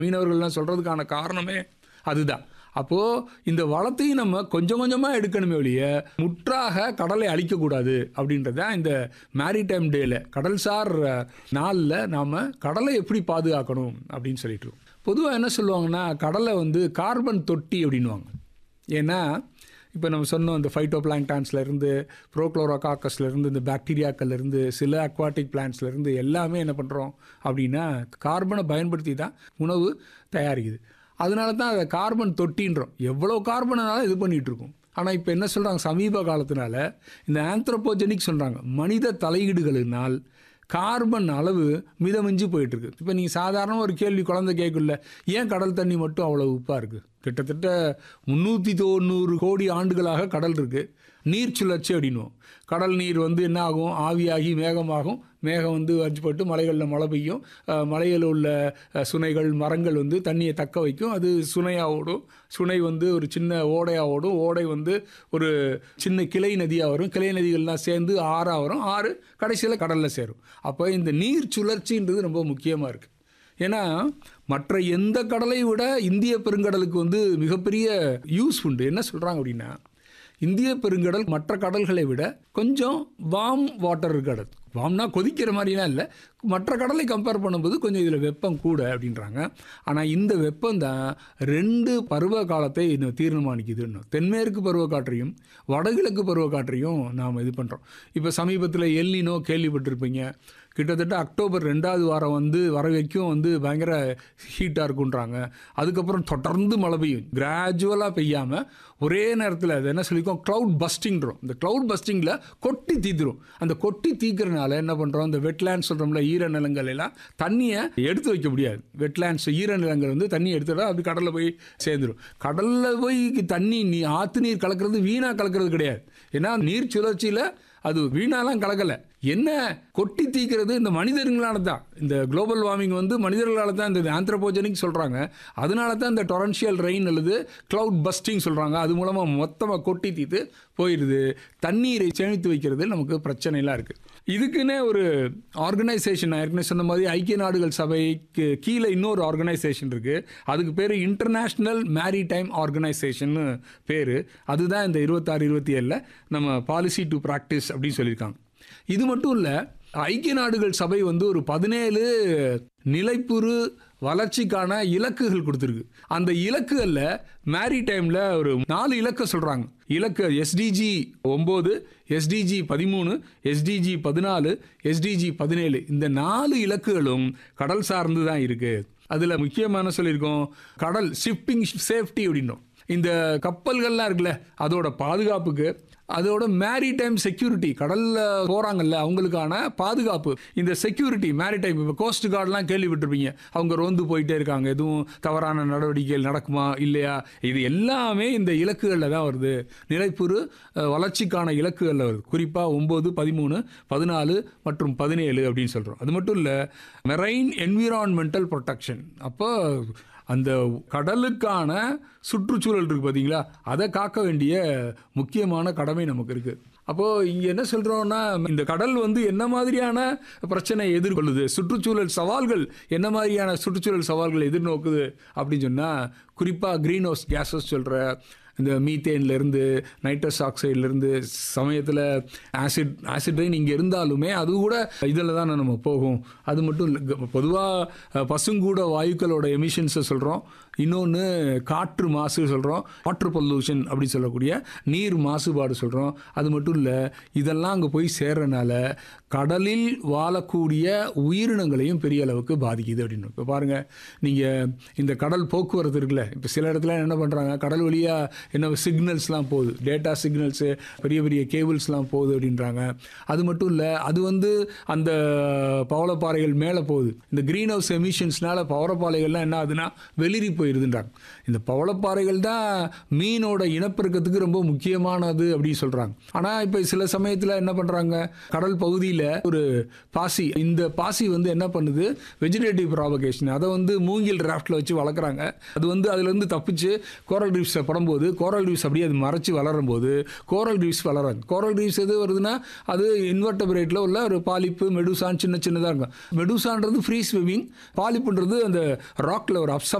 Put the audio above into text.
மீனவர்கள்லாம் சொல்கிறதுக்கான காரணமே அதுதான் அப்போது இந்த வளத்தையும் நம்ம கொஞ்சம் கொஞ்சமாக எடுக்கணுமே ஒழிய முற்றாக கடலை அழிக்கக்கூடாது அப்படின்றது தான் இந்த மேரிடைம் டேல கடல்சார் நாளில் நாம் கடலை எப்படி பாதுகாக்கணும் அப்படின்னு சொல்லிட்டு இருக்கோம் பொதுவாக என்ன சொல்லுவாங்கன்னா கடலை வந்து கார்பன் தொட்டி அப்படின்வாங்க ஏன்னா இப்போ நம்ம சொன்னோம் இந்த ஃபைட்டோ இருந்து ப்ரோக்ளோரோகாக்கஸ்லேருந்து இந்த பாக்டீரியாக்கள்லேருந்து சில அக்வாட்டிக் பிளான்ஸ்லேருந்து எல்லாமே என்ன பண்ணுறோம் அப்படின்னா கார்பனை பயன்படுத்தி தான் உணவு தயாரிக்குது அதனால தான் அதை கார்பன் தொட்டின்றோம் எவ்வளோ கார்பனாலும் இது பண்ணிகிட்டு இருக்கோம் ஆனால் இப்போ என்ன சொல்கிறாங்க சமீப காலத்தினால இந்த ஆந்த்ரோபோஜெனிக் சொல்கிறாங்க மனித தலையீடுகளினால் கார்பன் அளவு மிதமிஞ்சு போயிட்டுருக்கு இப்போ நீங்கள் சாதாரண ஒரு கேள்வி குழந்தை கேட்கல ஏன் கடல் தண்ணி மட்டும் அவ்வளோ உப்பாக இருக்குது கிட்டத்தட்ட முந்நூற்றி தொண்ணூறு கோடி ஆண்டுகளாக கடல் இருக்குது நீர் சுழற்சி அப்படின்னுவோம் கடல் நீர் வந்து என்ன ஆகும் ஆவியாகி மேகமாகும் மேகம் வந்து வச்சுப்பட்டு மலைகளில் மழை பெய்யும் அஹ், மலையில் உள்ள அஹ், சுனைகள் மரங்கள் வந்து தண்ணியை தக்க வைக்கும் அது சுனையாக ஓடும் சுனை வந்து ஒரு சின்ன ஓடையாக ஓடும் ஓடை வந்து ஒரு சின்ன கிளை நதியாக வரும் கிளை நதிகள்லாம் சேர்ந்து ஆறாக வரும் ஆறு கடைசியில் கடலில் சேரும் அப்போ இந்த நீர் சுழற்சின்றது ரொம்ப முக்கியமாக இருக்குது ஏன்னா மற்ற எந்த கடலை விட இந்திய பெருங்கடலுக்கு வந்து மிகப்பெரிய யூஸ் உண்டு என்ன சொல்கிறாங்க அப்படின்னா இந்திய பெருங்கடல் மற்ற கடல்களை விட கொஞ்சம் வார்ம் வாட்டர் கடல் வார்ம்னா கொதிக்கிற மாதிரிலாம் இல்லை மற்ற கடலை கம்பேர் பண்ணும்போது கொஞ்சம் இதில் வெப்பம் கூட அப்படின்றாங்க ஆனால் இந்த வெப்பம் தான் ரெண்டு பருவ காலத்தை இன்னும் தீர்மானிக்குது இன்னும் தென்மேற்கு பருவக்காற்றையும் வடகிழக்கு பருவக்காற்றையும் நாம் இது பண்ணுறோம் இப்போ சமீபத்தில் எல்லினோ கேள்விப்பட்டிருப்பீங்க கிட்டத்தட்ட அக்டோபர் ரெண்டாவது வாரம் வந்து வர வரைக்கும் வந்து பயங்கர ஹீட்டாக இருக்குன்றாங்க அதுக்கப்புறம் தொடர்ந்து மழை பெய்யும் கிராஜுவலாக பெய்யாமல் ஒரே நேரத்தில் அது என்ன சொல்லிக்கோம் க்ளவுட் பஸ்டிங்கிறோம் இந்த க்ளவுட் பஸ்டிங்கில் கொட்டி தீத்துரும் அந்த கொட்டி தீக்கிறனால என்ன பண்ணுறோம் இந்த வெட்லேண்ட்ஸ் சொல்கிறோம்ல ஈரநிலங்கள் எல்லாம் தண்ணியை எடுத்து வைக்க முடியாது வெட்லேண்ட்ஸ் ஈரநிலங்கள் வந்து தண்ணி எடுத்துட்டா அப்படி கடலில் போய் சேர்ந்துடும் கடலில் போய் தண்ணி நீ ஆற்று நீர் கலக்கிறது வீணாக கலக்கிறது கிடையாது ஏன்னா நீர் சுழற்சியில் அது வீணாலாம் கலக்கலை என்ன கொட்டி தீக்கிறது இந்த மனிதர்களால தான் இந்த குளோபல் வார்மிங் வந்து மனிதர்களால தான் இந்த ஆந்த்ரோபோஜனிக் சொல்கிறாங்க அதனால தான் இந்த டொரன்ஷியல் ரெயின் அல்லது க்ளவுட் பஸ்டிங் சொல்கிறாங்க அது மூலமாக மொத்தமாக கொட்டி தீத்து போயிடுது தண்ணீரை சேமித்து வைக்கிறது நமக்கு பிரச்சனைலாம் இருக்குது இதுக்குன்னே ஒரு ஆர்கனைசேஷன் நான் ஏற்கனவே சொன்ன மாதிரி ஐக்கிய நாடுகள் சபைக்கு கீழே இன்னொரு ஆர்கனைசேஷன் இருக்குது அதுக்கு பேர் இன்டர்நேஷ்னல் மேரிடைம் ஆர்கனைசேஷன் பேர் அதுதான் இந்த இருபத்தாறு இருபத்தி ஏழில் நம்ம பாலிசி டு ப்ராக்டிஸ் அப்படின்னு சொல்லியிருக்காங்க இது மட்டும் இல்லை ஐக்கிய நாடுகள் சபை வந்து ஒரு பதினேழு நிலைப்புறு வளர்ச்சிக்கான இலக்குகள் கொடுத்துருக்கு அந்த இலக்குகளில் மேரிடைமில் ஒரு நாலு இலக்கை சொல்கிறாங்க இலக்கு எஸ்டிஜி ஒம்பது எஸ்டிஜி பதிமூணு எஸ்டிஜி பதினாலு எஸ்டிஜி பதினேழு இந்த நாலு இலக்குகளும் கடல் சார்ந்து தான் இருக்குது அதில் முக்கியமான சொல்லியிருக்கோம் கடல் ஷிப்பிங் சேஃப்டி அப்படின்னும் இந்த கப்பல்கள்லாம் இருக்குல்ல அதோட பாதுகாப்புக்கு அதோட மேரிடைம் செக்யூரிட்டி கடலில் போகிறாங்கல்ல அவங்களுக்கான பாதுகாப்பு இந்த செக்யூரிட்டி மேரிடைம் இப்போ கோஸ்ட் கார்டெலாம் கேள்விப்பட்டிருப்பீங்க அவங்க ரோந்து போயிட்டே இருக்காங்க எதுவும் தவறான நடவடிக்கைகள் நடக்குமா இல்லையா இது எல்லாமே இந்த இலக்குகளில் தான் வருது நிலைப்புறு அஹ், வளர்ச்சிக்கான இலக்குகளில் வருது குறிப்பாக ஒம்பது பதிமூணு பதினாலு மற்றும் பதினேழு அப்படின்னு சொல்கிறோம் அது மட்டும் இல்லை மெரைன் என்விரான்மெண்டல் ப்ரொடெக்ஷன் அப்போ அந்த கடலுக்கான சுற்றுச்சூழல் இருக்குது பார்த்தீங்களா அதை காக்க வேண்டிய முக்கியமான கடமை நமக்கு இருக்குது அப்போது இங்கே என்ன சொல்கிறோம்னா இந்த கடல் வந்து என்ன மாதிரியான பிரச்சனை எதிர்கொள்ளுது சுற்றுச்சூழல் சவால்கள் என்ன மாதிரியான சுற்றுச்சூழல் சவால்கள் எதிர்நோக்குது அப்படின்னு சொன்னால் குறிப்பாக க்ரீன் ஹவுஸ் கேஸஸ் சொல்கிற இந்த மீத்தேன்லேருந்து நைட்ரஸ் ஆக்சைட்லேருந்து சமயத்தில் ஆசிட் ஆசிட் ரெயின் இங்கே இருந்தாலுமே அது கூட இதில் தான் நம்ம போகும் அது மட்டும் இல்லை பொதுவாக பசுங்கூட வாயுக்களோட எமிஷன்ஸை சொல்கிறோம் இன்னொன்று காற்று மாசு சொல்கிறோம் வாட்டர் பொல்யூஷன் அப்படி சொல்லக்கூடிய நீர் மாசுபாடு சொல்கிறோம் அது மட்டும் இல்லை இதெல்லாம் அங்கே போய் சேர்றனால கடலில் வாழக்கூடிய உயிரினங்களையும் பெரிய அளவுக்கு பாதிக்குது அப்படின்னு இப்போ பாருங்கள் நீங்கள் இந்த கடல் போக்குவரத்து இருக்குல்ல இப்போ சில இடத்துல என்ன பண்ணுறாங்க கடல் வழியாக என்ன சிக்னல்ஸ்லாம் போகுது டேட்டா சிக்னல்ஸு பெரிய பெரிய கேபிள்ஸ்லாம் போகுது அப்படின்றாங்க அது மட்டும் இல்லை அது வந்து அந்த பவளப்பாறைகள் மேலே போகுது இந்த க்ரீன் ஹவுஸ் எமிஷன்ஸ்னால பவளப்பாறைகள்லாம் என்ன ஆகுதுன்னா வெளிரி போயிருதுன்றாங்க இந்த பவளப்பாறைகள் தான் மீனோட இனப்பெருக்கத்துக்கு ரொம்ப முக்கியமானது அப்படின்னு சொல்கிறாங்க ஆனால் இப்போ சில சமயத்தில் என்ன பண்ணுறாங்க கடல் பகுதியில் ஒரு பாசி இந்த பாசி வந்து என்ன பண்ணுது வெஜிடேட்டிவ் ப்ராபகேஷன் அதை வந்து மூங்கில் ராஃப்டில் வச்சு வளர்க்குறாங்க அது வந்து அதுலேருந்து தப்பிச்சு கோரல் ரீஃப்ஸை படும்போது கோரல் ரீஃப்ஸ் அப்படியே அது மறைச்சு வளரும் போது கோரல் ரீஃப்ஸ் வளராது கோரல் ரீஃப்ஸ் எது வருதுன்னா அது இன்வெர்டபிரேட்டில் உள்ள ஒரு பாலிப்பு மெடுசான் சின்ன சின்னதாக இருக்கும் மெடுசான்றது ஃப்ரீ ஸ்விமிங் பாலிப்புன்றது அந்த ராக்ல ஒரு அப்சப்